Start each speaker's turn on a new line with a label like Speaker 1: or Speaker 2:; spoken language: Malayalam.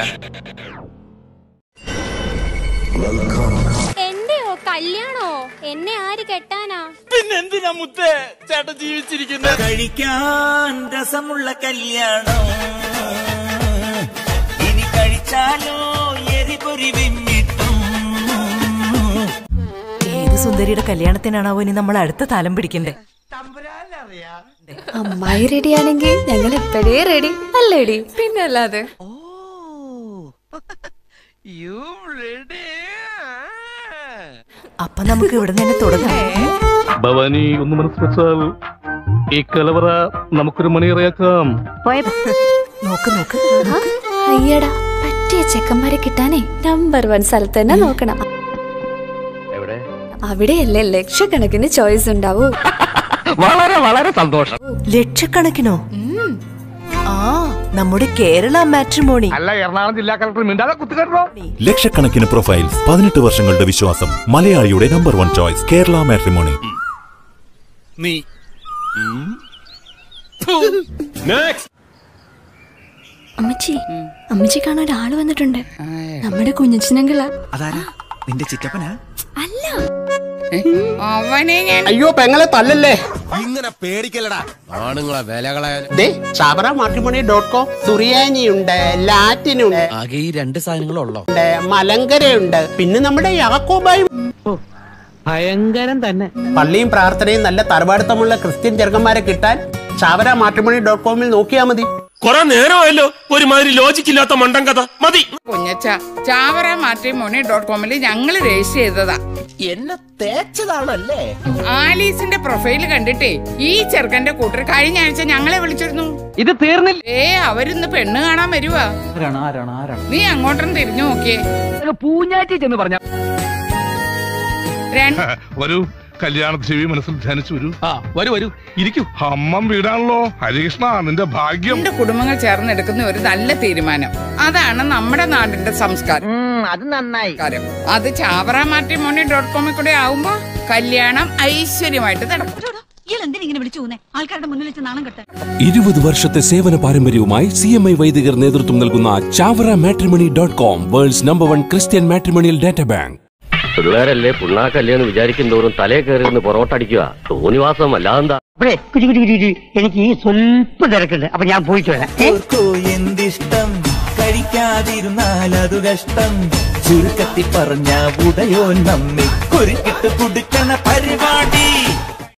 Speaker 1: എന്റെയോ കല്യാണോ എന്നെ ആര് കെട്ടാനാ
Speaker 2: പിന്നെന്തിനാ മുത്തേ ചേട്ടൻ ജീവിച്ചിരിക്കുന്നത്
Speaker 3: കഴിക്കാൻ രസമുള്ള കല്യാണം ഇനി കഴിച്ചാലോ എരിപൊരി വിമ്മിട്ടും
Speaker 4: ഏത് സുന്ദരിയുടെ കല്യാണത്തിനാണാവോ ഇനി നമ്മൾ അടുത്ത താലം പിടിക്കണ്ടേ
Speaker 5: അമ്മായി റെഡിയാണെങ്കിൽ ഞങ്ങൾ എപ്പോഴേ റെഡി അല്ലേടി പിന്നെ അല്ലാതെ
Speaker 4: അപ്പൊ നമുക്ക് ഇവിടെ തന്നെ തുടങ്ങാം
Speaker 6: ഭവാനി ഒന്ന് മനസ്സ് വെച്ചാൽ ഈ കലവറ നമുക്കൊരു മണിയറയാക്കാം
Speaker 4: നോക്ക് നോക്ക്
Speaker 5: അയ്യടാ പറ്റിയ ചെക്കന്മാരെ കിട്ടാനേ നമ്പർ വൺ സ്ഥലത്ത് തന്നെ നോക്കണം അവിടെയല്ലേ ലക്ഷക്കണക്കിന് ചോയ്സ് ഉണ്ടാവൂ
Speaker 6: വളരെ വളരെ സന്തോഷം
Speaker 4: ലക്ഷക്കണക്കിനോ ആ നമ്മുടെ കേരള മാട്രിമോണി
Speaker 6: അല്ല എറണാകുളം ജില്ലാ കളക്ടർ മിണ്ടാതെ കുത്തുകെട്ടോ
Speaker 7: ലക്ഷക്കണക്കിന് പ്രൊഫൈൽസ് പതിനെട്ട് വർഷങ്ങളുടെ വിശ്വാസം മലയാളിയുടെ number one choice Kerala Matrimony
Speaker 2: നീ
Speaker 5: അമ്മച്ചി അമ്മച്ചി കാണാൻ ഒരാള് വന്നിട്ടുണ്ട് നമ്മുടെ കുഞ്ഞച്ചനെങ്കിലാ
Speaker 3: അതാരാ നിന്റെ ചിറ്റപ്പനാ
Speaker 5: അല്ല
Speaker 8: അയ്യോ പെങ്ങളെ തല്ലല്ലേ
Speaker 2: ഇങ്ങനെ പേടിക്കലടാ ആണുങ്ങളെ വില കളയാൻ
Speaker 8: ദേ ചാബറ മാട്രിമോണി ഡോട്ട് കോം സുറിയാനിയുണ്ട് ലാറ്റിനുണ്ട്
Speaker 2: ആകെ ഈ രണ്ട് സാധനങ്ങളുള്ളോ
Speaker 8: മലങ്കരയുണ്ട് പിന്നെ നമ്മുടെ യാക്കോബായി
Speaker 9: ഭയങ്കരം തന്നെ
Speaker 8: പള്ളിയും പ്രാർത്ഥനയും നല്ല തറവാടുത്തമുള്ള ക്രിസ്ത്യൻ ചെറുക്കന്മാരെ കിട്ടാൻ ചാവര മാട്രിമോണി ഡോട്ട് കോമിൽ നോക്കിയാ മതി
Speaker 2: കൊറേ നേരമായല്ലോ ഒരുമാതിരി ലോജിക് ഇല്ലാത്ത മണ്ടൻ കഥ മതി
Speaker 10: കുഞ്ഞച്ച ചാവറ മാട്രിമോണി ഡോട്ട് കോമിൽ ഞങ്ങൾ രജിസ്റ്റർ ചെയ്തതാ
Speaker 8: എന്നെ തേച്ചതാണല്ലേ
Speaker 10: ആലീസിന്റെ പ്രൊഫൈൽ കണ്ടിട്ടേ ഈ ചെറുക്കന്റെ കൂട്ടർ കഴിഞ്ഞ ആഴ്ച ഞങ്ങളെ വിളിച്ചിരുന്നു
Speaker 9: ഇത് തീർന്നില്ല
Speaker 10: ഏ അവരിന്ന് പെണ്ണ് കാണാൻ വരുവാ
Speaker 9: ആരാണ് ആരാണ് ആരാണ്
Speaker 10: നീ അങ്ങോട്ടും തിരിഞ്ഞു നോക്കിയേ
Speaker 9: പൂഞ്ഞാറ്റി ചെന്ന് പറഞ്ഞ
Speaker 10: രണ്ട്
Speaker 6: വരൂ കല്യാണ ദേവി മനസ്സിൽ ധ്യാനിച്ചു വരൂ
Speaker 9: ആ വരൂ വരൂ ഇരിക്കൂ
Speaker 6: അമ്മം വീടാണല്ലോ ഹരികൃഷ്ണ നിന്റെ ഭാഗ്യം
Speaker 10: രണ്ട് കുടുംബങ്ങൾ ചേർന്നെടുക്കുന്ന ഒരു നല്ല തീരുമാനം അതാണ് നമ്മുടെ നാടിന്റെ സംസ്കാരം
Speaker 9: അത് നന്നായി
Speaker 10: കാര്യം. അത് ചാവറ മാട്രിമോണി ഡോട്ട് കോമിൽ കൂടെ ആവുമ്പോ കല്യാണം ഐശ്വര്യമായിട്ട് നടക്കും
Speaker 1: ഇങ്ങനെ വിളിച്ചു പോകുന്നേ ആൾക്കാരുടെ മുന്നിൽ വെച്ച് നാണം കെട്ടെ
Speaker 11: ഇരുപത് വർഷത്തെ സേവന പാരമ്പര്യവുമായി സി എം ഐ വൈദികർ നേതൃത്വം നൽകുന്ന Chavara Matrimony dot com world's number one Christian matrimonial data bank
Speaker 6: പിള്ളേരല്ലേ പുണ്ണാക്കല്ലേ എന്ന് വിചാരിക്കും തോറും തലേ കയറി നിന്ന് പൊറോട്ടടിക്കുക തോന്നിവാസം അല്ലാതെന്താ
Speaker 9: എനിക്ക് ഈ സ്വല്പം തിരക്കുണ്ട് അപ്പൊ ഞാൻ പോയിട്ട് വരാം
Speaker 3: ഓർക്കോ എന്തിഷ്ടം കഴിക്കാതിരുന്നാൽ അതു കഷ്ടം ചുരുക്കത്തി പറഞ്ഞ ഉടയോ നമ്മെ കുരുക്കിട്ട് കുടുക്കണ പരിപാടി